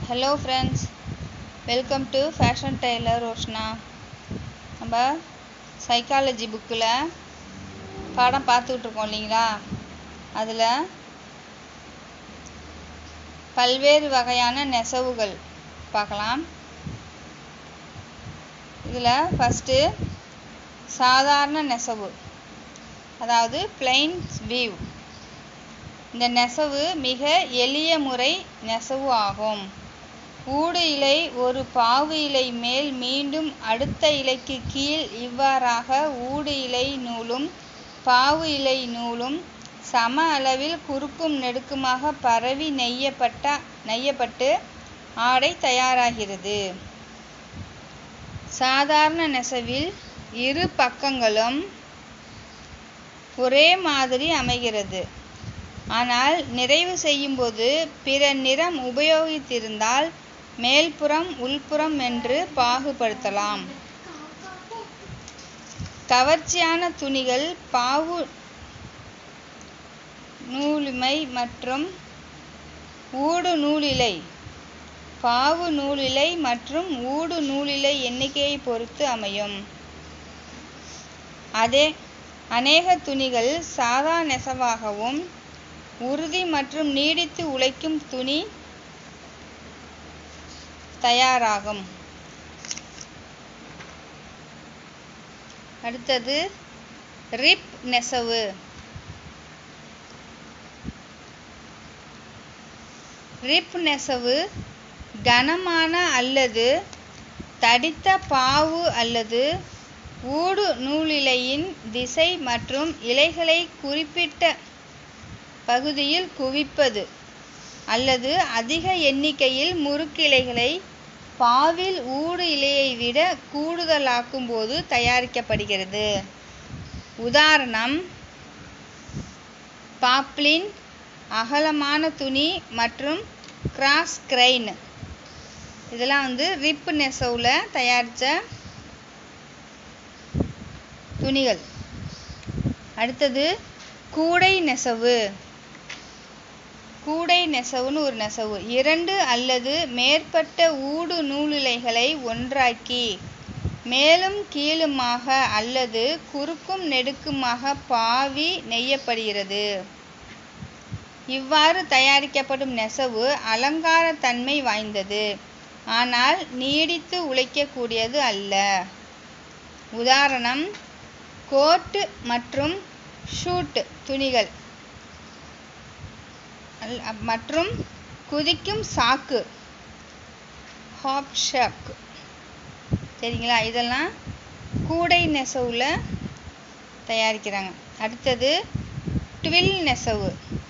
hello friends welcome to fashion tailor Roshna நம்ம psychology புக்கில் பாடம் பார்த்துக்கிட்டு இருக்கோம் இல்லைங்களா அதில் பல்வேறு வகையான நெசவுகள் பார்க்கலாம் இதில் ஃபஸ்ட்டு சாதாரண நெசவு அதாவது பிளைன் வீவ் இந்த நெசவு மிக எளிய முறை நெசவு ஆகும் ஊடு இலை ஒரு பாவு இலை மேல் மீண்டும் அடுத்த இலைக்கு கீழ் இவ்வாறாக ஊடு இலை நூலும் பாவு இலை நூலும் சம அளவில் குறுக்கும் நெடுக்குமாக பரவி நெய்யப்பட்ட நெய்யப்பட்டு ஆடை தயாராகிறது சாதாரண நெசவில் இரு பக்கங்களும் ஒரே மாதிரி அமைகிறது ஆனால் நிறைவு செய்யும்போது பிற நிறம் உபயோகித்திருந்தால் மேல்புறம் உள்புறம் என்று பாகுபடுத்தலாம் கவர்ச்சியான துணிகள் பாவு நூலிமை மற்றும் ஊடு நூலிலை பாவு நூலிலை மற்றும் ஊடு நூலிலை எண்ணிக்கையை பொறுத்து அமையும் அதே அநேக துணிகள் சாதா நெசவாகவும் உறுதி மற்றும் நீடித்து உழைக்கும் துணி தயாராகும் அடுத்தது ரிப் நெசவு ரிப் நெசவு கனமான அல்லது தடித்த பாவு அல்லது ஊடு நூலிலையின் திசை மற்றும் இலைகளை குறிப்பிட்ட பகுதியில் குவிப்பது அல்லது அதிக எண்ணிக்கையில் முறுக்கிளைகளை பாவில் ஊடு இலையை விட கூடுதலாக்கும் போது தயாரிக்கப்படுகிறது உதாரணம் பாப்ளின் அகலமான துணி மற்றும் கிராஸ் கிரைன் இதெல்லாம் வந்து ரிப் நெசவில் தயாரித்த துணிகள் அடுத்தது கூடை நெசவு கூடை நெசவுன்னு ஒரு நெசவு இரண்டு அல்லது மேற்பட்ட ஊடு நூலிலைகளை ஒன்றாக்கி மேலும் கீழுமாக அல்லது குறுக்கும் நெடுக்குமாக பாவி நெய்யப்படுகிறது இவ்வாறு தயாரிக்கப்படும் நெசவு அலங்கார தன்மை வாய்ந்தது ஆனால் நீடித்து உழைக்கக்கூடியது அல்ல உதாரணம் கோட்டு மற்றும் ஷூட் துணிகள் மற்றும் குதிக்கும் சாக்கு ஹாப் ஷாக் சரிங்களா இதெல்லாம் கூடை நெசவில் தயாரிக்கிறாங்க அடுத்தது ட்வில் நெசவு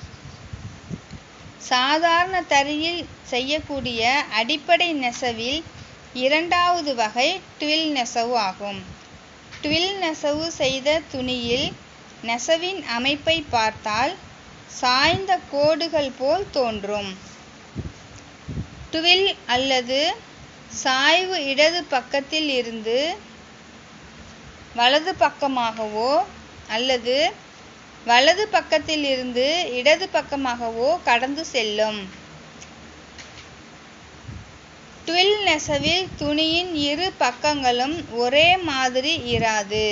சாதாரண தறியில் செய்யக்கூடிய அடிப்படை நெசவில் இரண்டாவது வகை ட்வில் நெசவு ஆகும் ட்வில் நெசவு செய்த துணியில் நெசவின் அமைப்பை பார்த்தால் சாய்ந்த கோடுகள் போல் தோன்றும் டுவில் அல்லது சாய்வு இடது பக்கத்தில் இருந்து வலது பக்கமாகவோ அல்லது வலது பக்கத்தில் இருந்து இடது பக்கமாகவோ கடந்து செல்லும் ட்வில் நெசவில் துணியின் இரு பக்கங்களும் ஒரே மாதிரி இராது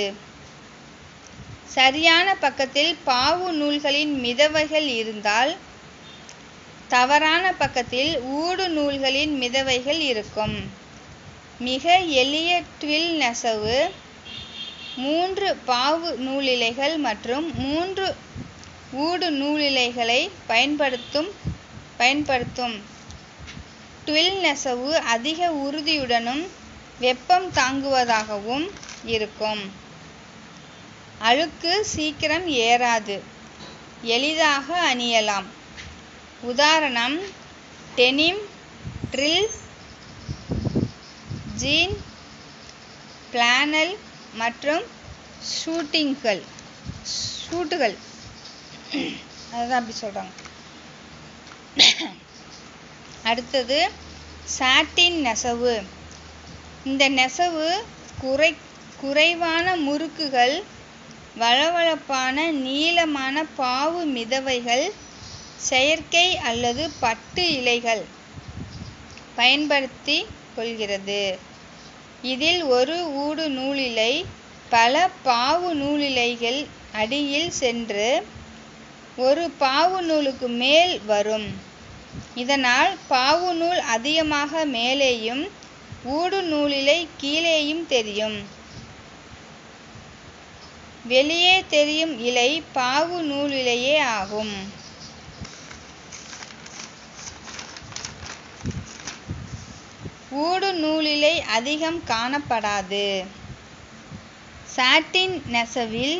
சரியான பக்கத்தில் பாவு நூல்களின் மிதவைகள் இருந்தால் தவறான பக்கத்தில் ஊடு நூல்களின் மிதவைகள் இருக்கும் மிக எளிய ட்வில் நெசவு மூன்று பாவு நூலிலைகள் மற்றும் மூன்று ஊடு நூலிலைகளை பயன்படுத்தும் பயன்படுத்தும் ட்வில் நெசவு அதிக உறுதியுடனும் வெப்பம் தாங்குவதாகவும் இருக்கும் அழுக்கு சீக்கிரம் ஏறாது எளிதாக அணியலாம் உதாரணம் டெனிம் ட்ரில் ஜீன் பிளானல் மற்றும் ஷூட்டிங்கள் ஷூட்டுகள் அதுதான் அப்படி சொல்கிறாங்க அடுத்தது சாட்டின் நெசவு இந்த நெசவு குறை குறைவான முறுக்குகள் வழவழப்பான நீளமான பாவு மிதவைகள் செயற்கை அல்லது பட்டு இலைகள் பயன்படுத்தி கொள்கிறது இதில் ஒரு ஊடு நூலிழை பல பாவு நூலிழைகள் அடியில் சென்று ஒரு பாவு நூலுக்கு மேல் வரும் இதனால் பாவு நூல் அதிகமாக மேலேயும் ஊடு நூலிழை கீழேயும் தெரியும் வெளியே தெரியும் இலை பாவு நூலிழையே ஆகும் ஊடு நூலிழை அதிகம் காணப்படாது சாட்டின் நெசவில்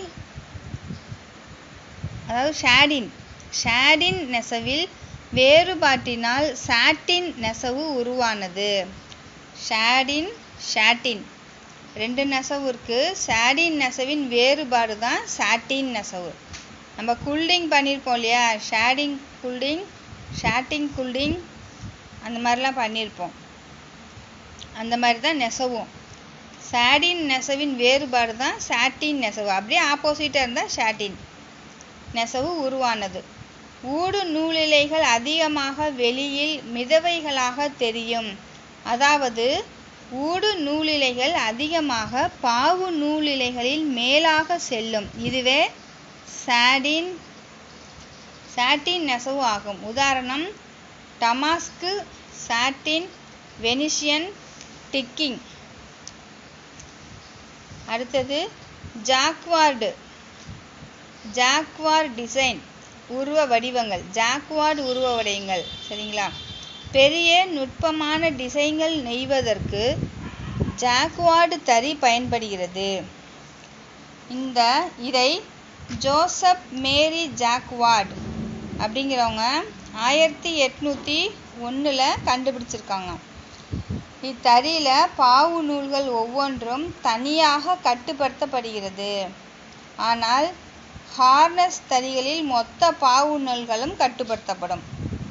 அதாவது ஷேடின் ஷேடின் நெசவில் வேறுபாட்டினால் சாட்டின் நெசவு உருவானது ஷேடின் ஷாட்டின் ரெண்டு நெசவு இருக்குது ஷேடின் நெசவின் வேறுபாடு தான் சாட்டின் நெசவு நம்ம குல்டிங் பண்ணியிருப்போம் இல்லையா ஷேடிங் குல்டிங் ஷாட்டிங் குல்டிங் அந்த மாதிரிலாம் பண்ணியிருப்போம் அந்த மாதிரி தான் நெசவும் சாடின் நெசவின் வேறுபாடு தான் சாட்டின் நெசவு அப்படியே ஆப்போசிட்டாக இருந்தால் ஷாட்டின் நெசவு உருவானது ஊடு நூலிழைகள் அதிகமாக வெளியில் மிதவைகளாக தெரியும் அதாவது ஊடு நூலிழைகள் அதிகமாக பாவு நூலிழைகளில் மேலாக செல்லும் இதுவே சாடின் சாட்டின் நெசவு ஆகும் உதாரணம் டமாஸ்கு சாட்டின் வெனிஷியன் டிக்கிங் அடுத்தது ஜாக்வார்டு ஜாக்வார் டிசைன் உருவ வடிவங்கள் ஜாக்வார்டு உருவ வடிவங்கள் சரிங்களா பெரிய நுட்பமான டிசைன்கள் நெய்வதற்கு ஜாக்வார்டு தறி பயன்படுகிறது இந்த இதை ஜோசப் மேரி ஜாக்வார்டு அப்படிங்கிறவங்க ஆயிரத்தி எட்நூற்றி ஒன்றில் கண்டுபிடிச்சிருக்காங்க இத்தறியில் பாவு நூல்கள் ஒவ்வொன்றும் தனியாக கட்டுப்படுத்தப்படுகிறது ஆனால் ஹார்னஸ் தறிகளில் மொத்த பாவு நூல்களும் கட்டுப்படுத்தப்படும்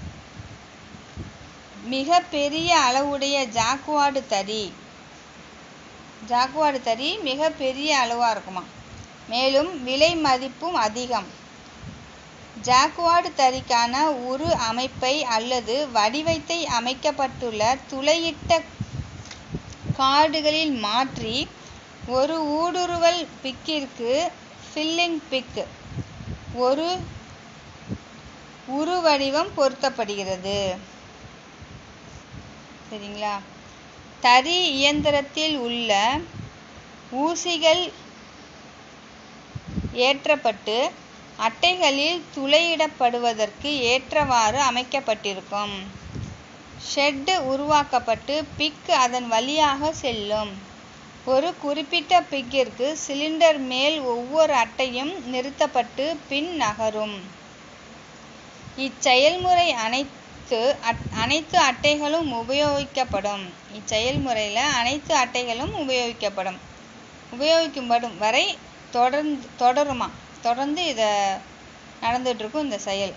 மிக பெரிய அளவுடைய ஜாக்குவாடு தறி ஜாக்குவாடு தறி மிக பெரிய அளவாக இருக்குமா மேலும் விலை மதிப்பும் அதிகம் ஜாக்குவாடு தறிக்கான உரு அமைப்பை அல்லது வடிவத்தை அமைக்கப்பட்டுள்ள துளையிட்ட கார்டுகளில் மாற்றி ஒரு ஊடுருவல் பிக்கிற்கு ஃபில்லிங் பிக் ஒரு உருவடிவம் பொருத்தப்படுகிறது சரிங்களா தறி இயந்திரத்தில் உள்ள ஊசிகள் ஏற்றப்பட்டு அட்டைகளில் துளையிடப்படுவதற்கு ஏற்றவாறு அமைக்கப்பட்டிருக்கும் ஷெட்டு உருவாக்கப்பட்டு பிக் அதன் வழியாக செல்லும் ஒரு குறிப்பிட்ட பிக்கிற்கு சிலிண்டர் மேல் ஒவ்வொரு அட்டையும் நிறுத்தப்பட்டு பின் நகரும் இச்செயல்முறை அனைத்து அட் அனைத்து அட்டைகளும் உபயோகிக்கப்படும் இச்செயல்முறையில் அனைத்து அட்டைகளும் உபயோகிக்கப்படும் உபயோகிக்கப்படும் வரை தொடர்ந்து தொடருமா தொடர்ந்து இதை நடந்துகிட்ருக்கும் இந்த செயல்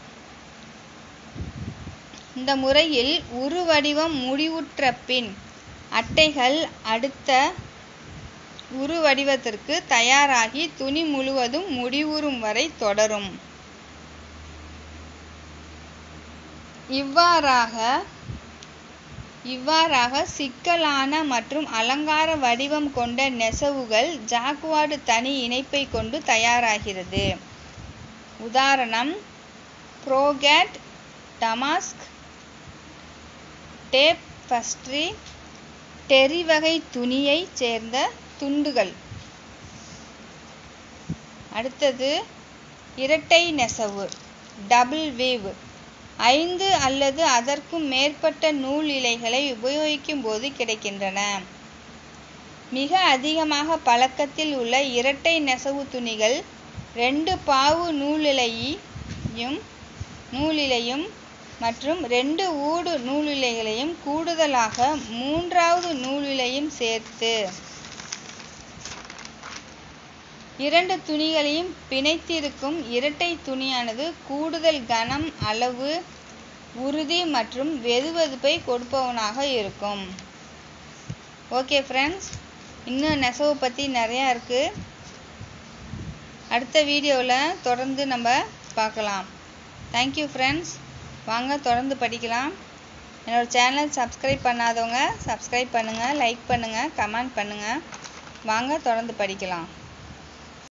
இந்த முறையில் உருவடிவம் முடிவுற்ற பின் அட்டைகள் அடுத்த உருவடிவத்திற்கு தயாராகி துணி முழுவதும் முடிவுறும் வரை தொடரும் இவ்வாறாக இவ்வாறாக சிக்கலான மற்றும் அலங்கார வடிவம் கொண்ட நெசவுகள் ஜாக்குவார்டு தனி இணைப்பை கொண்டு தயாராகிறது உதாரணம் brocade damask tapestry terry வகை துணியைச் சேர்ந்த துண்டுகள் அடுத்தது இரட்டை நெசவு டபுள் வீவ் ஐந்து அல்லது அதற்கும் மேற்பட்ட நூல் இழைகளை உபயோகிக்கும் போது கிடைக்கின்றன மிக அதிகமாக பழக்கத்தில் உள்ள இரட்டை நெசவு துணிகள் ரெண்டு பாவு நூலிழையும் நூலிழையும் மற்றும் ரெண்டு ஊடு நூலிழைகளையும் கூடுதலாக மூன்றாவது நூலிழையும் சேர்த்து இரண்டு துணிகளையும் பிணைத்திருக்கும் இரட்டை துணியானது கூடுதல் கனம் அளவு உறுதி மற்றும் வெதுவெதுப்பை கொடுப்பவனாக இருக்கும் ஓகே ஃப்ரெண்ட்ஸ் இன்னும் நெசவு பற்றி நிறையா இருக்குது அடுத்த வீடியோவில் தொடர்ந்து நம்ம பார்க்கலாம் தேங்க்யூ ஃப்ரெண்ட்ஸ் வாங்க தொடர்ந்து படிக்கலாம் என்னோடய சேனல் சப்ஸ்கிரைப் பண்ணாதவங்க சப்ஸ்கிரைப் பண்ணுங்கள் லைக் பண்ணுங்கள் கமெண்ட் பண்ணுங்கள் வாங்க தொடர்ந்து படிக்கலாம்